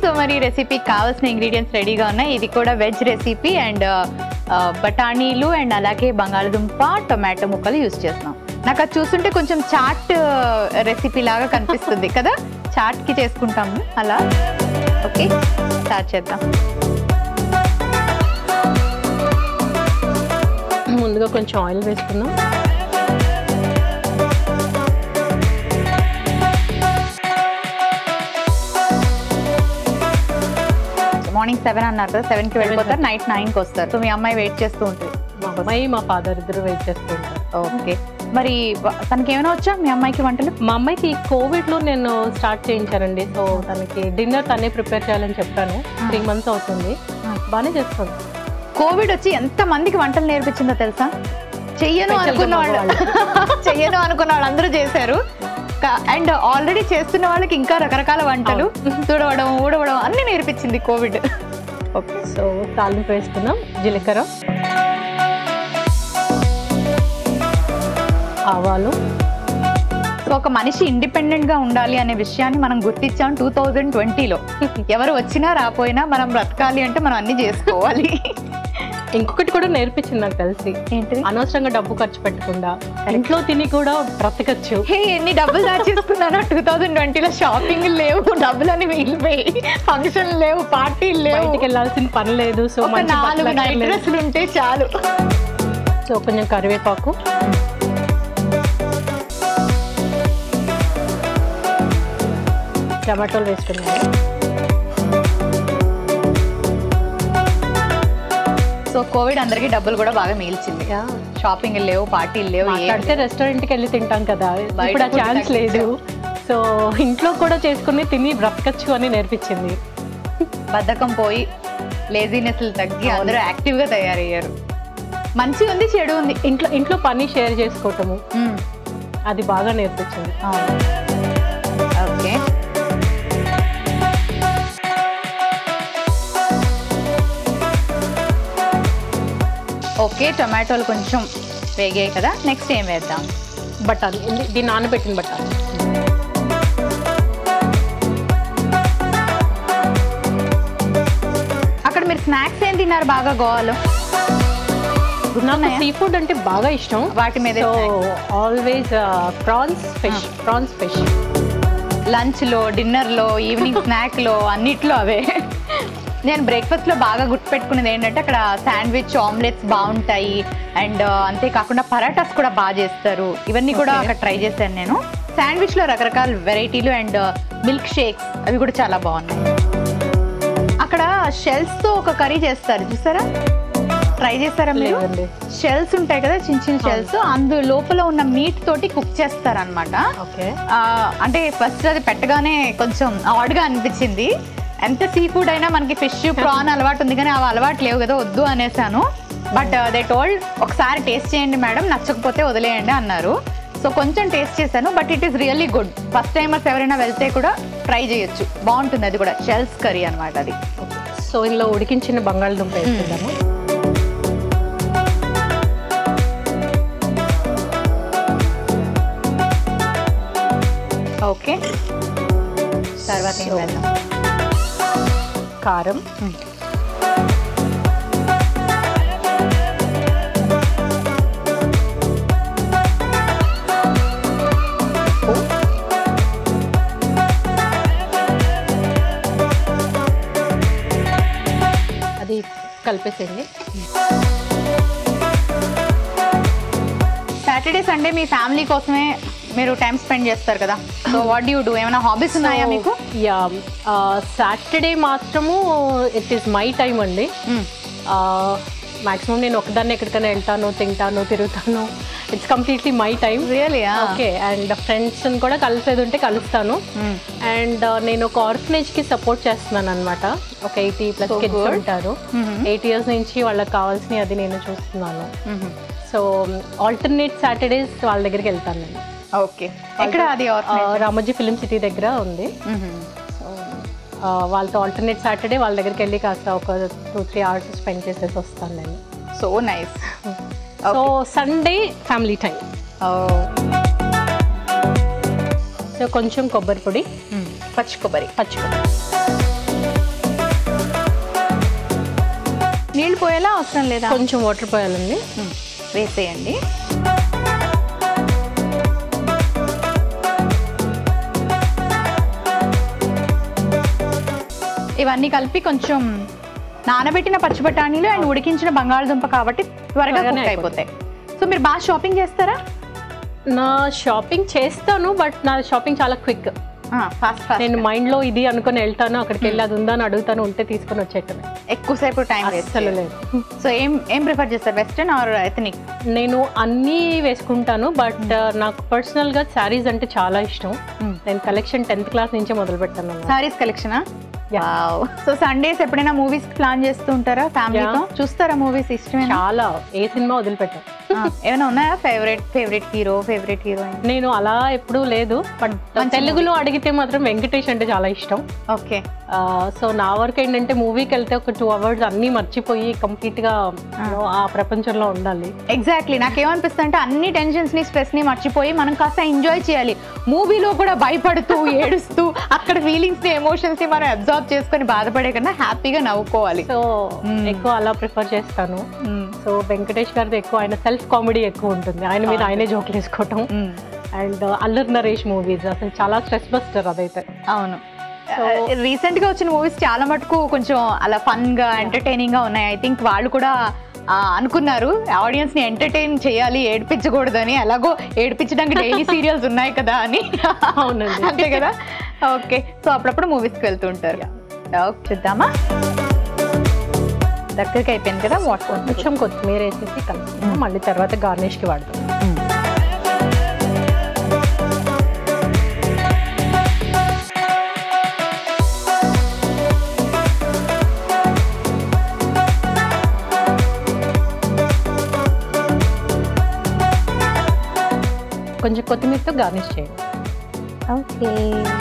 So మరి రెసిపీకి కావాల్సిన ingredients రెడీగా ఉన్నాయి ఇది కూడా వెజ్ రెసిపీ అండ్ బఠానీలు అండ్ అలాగే బంగాళదుంప టొమాటో ముక్కలు యూస్ చేస్తున్నాం నాకు అది చూస్తుంటే కొంచెం చాట్ రెసిపీ లాగా కనిపిస్తుంది కదా చాట్కి చేసుకుంటాము అలా ఓకే స్టార్ట్ చేద్దాం ముందుగా కొంచెం ఆయిల్ వేసుకుందాం మార్నింగ్ సెవెన్ అన్నారు కదా సెవెన్కి వెళ్ళిపోతారు నైట్ నైన్కి వస్తారు సో మీ అమ్మాయి వెయిట్ చేస్తూ ఉంటుంది మా అమ్మాయి మా ఫాదర్ ఇద్దరు వెయిట్ చేస్తూ ఉంటారు ఓకే మరి వ- తనకి ఏమైనా వచ్చా మీ అమ్మాయికి వంటలు మా అమ్మాయికి కోవిడ్ లో నేను స్టార్ట్ చేయించానండి సో తనకి డిన్నర్ తనే ప్రిపేర్ చేయాలని చెప్పాను త్రీ మంత్స్ అవుతుంది బాగానే చేస్తుంది కోవిడ్ వచ్చి ఎంత మందికి వంటలు నేర్పించిందో తెలుసా చెయ్యను Special గా అనుకున్న వాళ్ళు చెయ్యను అనుకున్న వాళ్ళు అందరూ చేశారు అండ్ ఆల్రెడీ చేస్తున్న వాళ్ళకి ఇంకా రకరకాల వంటలు తుడవడం ఊడవడం అన్ని నేర్పించింది కోవిడ్ ఓకే సో తాలింపు వేసుకుందాం జీలకర్ర ఆవాలు సో ఒక మనిషి ఇండిపెండెంట్ గా ఉండాలి అనే విషయాన్ని మనం గుర్తించాం టూ థౌజండ్ ట్వంటీలో ఎవరు వచ్చినా రాపోయినా మనం బ్రతకాలి అంటే మనం అన్ని చేసుకోవాలి ఇంకొకటి కూడా నేర్పించింది నాకు తెలిసి ఏంటిది అనవసరంగా డబ్బు ఖర్చు పెట్టకుండా ఇంట్లో తిని కూడా బ్రతకచ్చు హే ఎన్ని డబ్బులు దాచేసుకున్నానో టూ థౌజండ్ ట్వంటీలో షాపింగ్ లేవు డబ్బులు అని మిగిలిపోయి ఫంక్షన్ లేవు పార్టీలు లేవు బయటికి వెళ్ళాల్సిన పని లేదు సో ఒక మంచి నాలుగు బట్టలు నైట్ అక్కర్లేదు. డ్రెస్సులు ఉంటే చాలు సో కొంచెం కరివేపాకు టమాటోలు వేసుకున్నాను సో కోవిడ్ అందరికి డబ్బులు కూడా బాగా మిగిల్చింది షాపింగ్ లేవు పార్టీలు లేవు ఏం మాట్లాడితే రెస్టారెంట్కి వెళ్ళి తింటాం కదా బయట ఇప్పుడు ఆ food ఛాన్స్ లేదు సో ఇంట్లో కూడా చేసుకుని తిని బ్రతకచ్చు అని నేర్పించింది బద్ధకం పోయి లేజినెస్ తగ్గి అందరూ యాక్టివ్ గా తయారయ్యారు మంచి ఉంది చెడు ఉంది ఇంట్లో ఇంట్లో పని షేర్ చేసుకోవటము మ్మ్. అది బాగా నేర్పించింది అవును ఓకే ఓకే టొమాటోలు కొంచెం వేగాయి కదా నెక్స్ట్ ఏం వేద్దాం బట్టాలు ఇది- దీన్ని నానబెట్టిన బట్టాలు అక్కడ మీరు స్నాక్స్ ఏం తిన్నారు బాగా గోవాలో నాకు సీ ఫుడ్ అంటే బాగా ఇష్టం వాటి మీద so always prawns fish prawns fish lunch లో డిన్నర్ లో ఈవినింగ్ స్నాక్ లో అన్నిట్లో అవే నేను బ్రేక్ఫాస్ట్ లో బాగా గుర్తుపెట్టుకునేది ఏంటంటే అక్కడ శాండ్విచ్ ఆమ్లెట్స్ బాగుంటాయి అండ్ అంతేకాకుండా పరాటాస్ కూడా బాగా చేస్తారు ఇవన్నీ కూడా Okay. అక్కడ ట్రై చేశాను నేను శాండ్విచ్ లో రకరకాల వెరైటీలు అండ్ మిల్క్ షేక్స్ అవి కూడా చాలా బాగున్నాయి అక్కడ షెల్స్ తో ఒక కర్రీ చేస్తారు చూసారా ట్రై చేస్తారా మీరు లేదండి షెల్స్ ఉంటాయి కదా చిన్న చిన్న షెల్స్ అందు లోపల ఉన్న మీట్ తోటి కుక్ చేస్తారనమాట ఓకే ఆ, అంటే ఫస్ట్ అది పెట్టగానే కొంచెం ఆడ్గా అనిపించింది ఎంత సీ ఫుడ్ అయినా మనకి ఫిష్ ప్రాన్ అలవాటు ఉంది కానీ అవి అలవాటు లేవు కదా వద్దు అనేసాను బట్ దే టోల్డ్ ఒకసారి టేస్ట్ చేయండి మేడం నచ్చకపోతే వదిలేయండి అన్నారు సో కొంచెం టేస్ట్ చేశాను but it is really good first timers ఎవరైనా వెళ్తే కూడా ట్రై చేయొచ్చు బాగుంటుంది అది కూడా షెల్స్ కర్రీ అనమాట అది సో ఇందులో ఉడికించిన బంగాళదుంప వేసుకుందాము ఓకే తర్వాత ఏం So- వేద్దాం కారం అది కలిపేసేయండి సాటర్డే సండే మీ ఫ్యామిలీ కోసమే మీరు టైం స్పెండ్ చేస్తారు కదా సో వాట్ యూ డూ ఏమైనా హాబీస్ ఉన్నాయా మీకు యా సాటర్డే మాత్రము ఇట్ ఈస్ మై టైం అండి మాక్సిమం నేను ఒకదాన్ని ఎక్కడికైనా వెళ్తాను తింటాను తిరుగుతాను it's completely my time really okay and ఫ్రెండ్స్ని కూడా కలిసేది ఉంటే కలుస్తాను అండ్ నేను ఒక ఆర్ఫనేజ్కి సపోర్ట్ చేస్తున్నాను అనమాట ఒక eighty plus So kids good. ఉంటారు ఎయిట్ ఇయర్స్ నుంచి వాళ్ళకి కావాల్సినవి అది నేను చూస్తున్నాను సో ఆల్టర్నేట్ సాటర్డేస్ వాళ్ళ దగ్గరికి వెళ్తాను నేను ఓకే ఎక్కడ అది ఆ, రామోజీ ఫిలిం సిటీ దగ్గర ఉంది సో ఆ, వాళ్ళతో ఆల్టర్నేట్ సాటర్డే వాళ్ళ దగ్గరికి వెళ్ళి కాస్త ఒక టూ త్రీ అవర్స్ స్పెండ్ చేసేసి వస్తాను నేను so nice so Sunday family time so కొంచెం కొబ్బరి పొడి పచ్చి కొబ్బరి పచ్చి కొబ్బరి నీళ్ళు పోయేలా అవసరం లేదా కొంచెం వాటర్ పోయాలండి మ్మ్. వేసేయండి ఇవన్నీ కలిపి కొంచెం నానబెట్టిన పచ్చి బఠానీలు అండ్ ఉడికించిన బంగాళదుంప కాబట్టి త్వరగా త్వరగానే cook అయిపోతాయి సో మీరు బాగా షాపింగ్ చేస్తారా నా షాపింగ్ చేస్తాను బట్ నా షాపింగ్ చాలా క్విక్ ఫాస్ట్ ఫాస్ట్ నేను మైండ్ లో ఇది అనుకుని వెళ్తాను అక్కడికి వెళ్ళి అది ఉందని అడుగుతాను ఉంటే తీసుకొని వచ్చేటమే ఎక్కువసేపు టైం వేస్ట్ అస్సలు లేదు సో ఏం ఏం ప్రిఫర్ చేస్తారు వెస్టర్న్ ఆర్ ఎథనిక్ నేను అన్నీ వేసుకుంటాను బట్ నాకు పర్సనల్ గా శారీస్ అంటే చాలా ఇష్టం నేను కలెక్షన్ టెన్త్ క్లాస్ నుంచే మొదలు పెట్టాను అన్నమాట. సారీస్ కలెక్షనా Yeah. సో సండేస్ ఎప్పుడైనా మూవీస్ ప్లాన్ చేస్తూ ఉంటారా ఫ్యామిలీతో చూస్తారా మూవీస్ ఇష్టమేనా చాలా ఏ సినిమా వదిలిపెట్టాను ఆ, ఏమైనా ఉన్నాయా favourite favourite hero favourite heroine నేను అలా ఎప్పుడూ లేదు బట్ మంచి తెలుగులో అడిగితే మాత్రం వెంకటేష్ అంటే చాలా ఇష్టం ఓకే సో నా వరకు ఏంటంటే మూవీకి వెళ్తే ఒక టూ అవర్స్ అన్నీ మర్చిపోయి కంప్లీట్ గా you know, ఆ ప్రపంచంలో ఉండాలి ఎగ్జాక్ట్లీ నాకేమనిపిస్తుంది అంటే అన్ని టెన్షన్స్ ని స్ట్రెస్ ని మర్చిపోయి మనం కాస్త ఎంజాయ్ చేయాలి మూవీలో కూడా భయపడుతూ ఏడుస్తూ అక్కడ ఫీలింగ్స్ ని ఎమోషన్స్ ని మనం అబ్జార్బ్ చేసుకొని బాధపడే కన్నా హ్యాపీగా నవ్వుకోవాలి సో Mm. ఎక్కువ అలా ప్రిఫర్ చేస్తాను మ్మ్. సో వెంకటేష్ గారిది ఎక్కువ ఆయన సెల్ఫ్ కామెడీ ఎక్కువ ఉంటుంది ఆయన మీద ఆయనే జోకులు వేసుకోవటం మ్మ్. అండ్ అల్లరి నరేష్ మూవీస్ అసలు చాలా స్ట్రెస్ బస్టర్ అదైతే అవును రీసెంట్ గా వచ్చిన మూవీస్ చాలా మటుకు కొంచెం అలా ఫన్ గా ఎంటర్టైనింగ్ గా ఉన్నాయి ఐ థింక్ వాళ్ళు కూడా ఆ, అనుకున్నారు ఆడియన్స్ ని ఎంటర్టైన్ చేయాలి ఏడిపించకూడదని ఎలాగో ఏడిపించడానికి డైలీ సీరియల్స్ ఉన్నాయి కదా అని అవునండి. అంతే కదా ఓకే సో అప్పుడప్పుడు మూవీస్కి వెళ్తూ ఉంటారు ఓకే చూద్దామా దగ్గరికి అయిపోయింది కదా వాటర్ కొంచెం కొత్తిమీర వేసేసి కలుపుతాం మళ్ళీ తర్వాత గార్నిష్కి వాడతాం కొంచెం కొత్తిమీరతో గార్నిష్ చేయండి ఓకే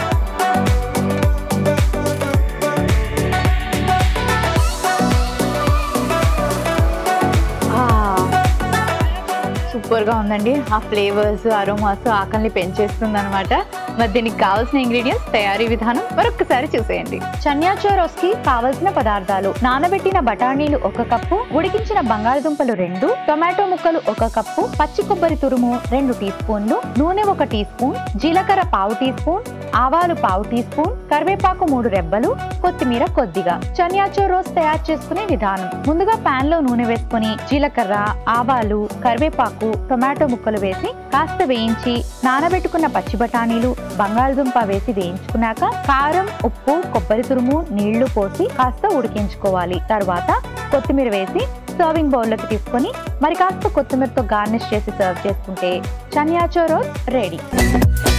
సూపర్ గా ఉందండి ఆ ఫ్లేవర్స్ అరోమాస్ ఆకలిని పెంచేస్తుంది అనమాట మరి దీనికి కావాల్సిన ఇంగ్రీడియంట్స్ తయారీ విధానం మరొకసారి చూసేయండి చన్యాచోరోస్ కి కావలసిన పదార్థాలు నానబెట్టిన బఠానీలు ఒక కప్పు ఉడికించిన బంగాళదుంపలు రెండు టొమాటో ముక్కలు ఒక కప్పు పచ్చి కొబ్బరి తురుము రెండు టీ స్పూన్లు నూనె ఒక టీ స్పూన్ జీలకర్ర పావు టీ స్పూన్ ఆవాలు పావు టీ స్పూన్ కరివేపాకు మూడు రెబ్బలు కొత్తిమీర కొద్దిగా చనియాచో రోస్ తయారు చేసుకునే విధానం ముందుగా పాన్ లో నూనె వేసుకొని జీలకర్ర ఆవాలు కరివేపాకు టొమాటో ముక్కలు వేసి కాస్త వేయించి నానబెట్టుకున్న పచ్చి బఠానీలు బంగాళదుంప వేసి వేయించుకున్నాక కారం ఉప్పు కొబ్బరి తురుము నీళ్లు పోసి కాస్త ఉడికించుకోవాలి తర్వాత కొత్తిమీర వేసి సర్వింగ్ బౌల్లోకి తీసుకొని మరి కాస్త కొత్తిమీరతో గార్నిష్ చేసి సర్వ్ చేసుకుంటే చనియాచో రోస్ రెడీ